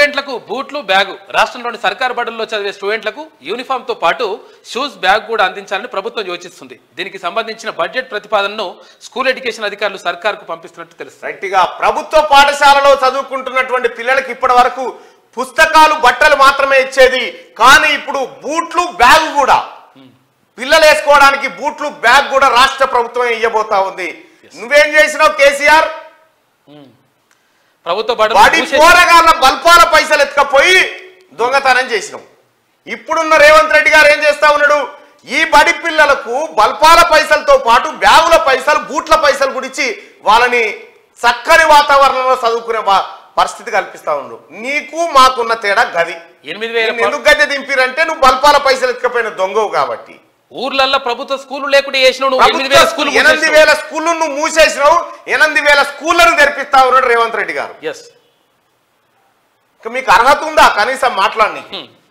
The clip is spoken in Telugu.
స్టూడెంట్లకు బూట్లు బ్యాగు రాష్ట్రంలోని సర్కారు బడుల్లో చదివే స్టూడెంట్లకు యూనిఫామ్ తో పాటు షూస్ బ్యాగ్ కూడా అందించాలని ప్రభుత్వం యోచిస్తుంది దీనికి సంబంధించిన బడ్జెట్ ప్రతిపాదనను స్కూల్ ఎడ్యుకేషన్ అధికారులు సర్కార్కు పంపిస్తున్నట్టు తెలుస్తుంది రైట్ గా ప్రభుత్వ పాఠశాలలో చదువుకుంటున్నటువంటి పిల్లలకి ఇప్పటి వరకు పుస్తకాలు బట్టలు మాత్రమే ఇచ్చేది కానీ ఇప్పుడు బూట్లు బ్యాగ్ కూడా పిల్లలు వేసుకోవడానికి బూట్లు బ్యాగ్ కూడా రాష్ట్ర ప్రభుత్వం ఇవ్వబోతా ఉంది నువ్వేం చేసినావు కేసీఆర్ ప్రభుత్వ బడులు వాడి మూసేసి- పోరగాళ్ళ బల్పాల పైసలు ఎత్తుకపోయి దొంగతనం చేసినాం ఇప్పుడున్న రేవంత్ రెడ్డి గారు ఏం చేస్తా ఉన్నాడు ఈ బడి పిల్లలకు బల్పాల పైసలతో పాటు బ్యాగుల పైసలు బూట్ల పైసలు గురించి వాళ్ళని చక్కని వాతావరణంలో చదువుకునే వా- పరిస్థితి కల్పిస్తా ఉండు నీకు మాకున్న తేడా గది ఎనిమిది వేల నిన్ను ఎందుకు గద్దె దింపిరంటే నువ్వు బల్పాల పైసలు ఎత్తుకపోయిన దొంగవు కాబట్టి ఊర్లల్లో ప్రభుత్వ స్కూలు లేకుండా చేసినావు నువ్వు ఎనిమిది వేల స్కూల్ ఎనిమిది వేల స్కూళ్ళు నువ్వు మూసేసినావు ఎనిమిది వేల స్కూళ్లను తెరిపిస్తా ఉన్నాడు రేవంత్ రెడ్డి గారు ఎస్ ఇక మీకు అర్హత ఉందా కనీసం మాట్లాడి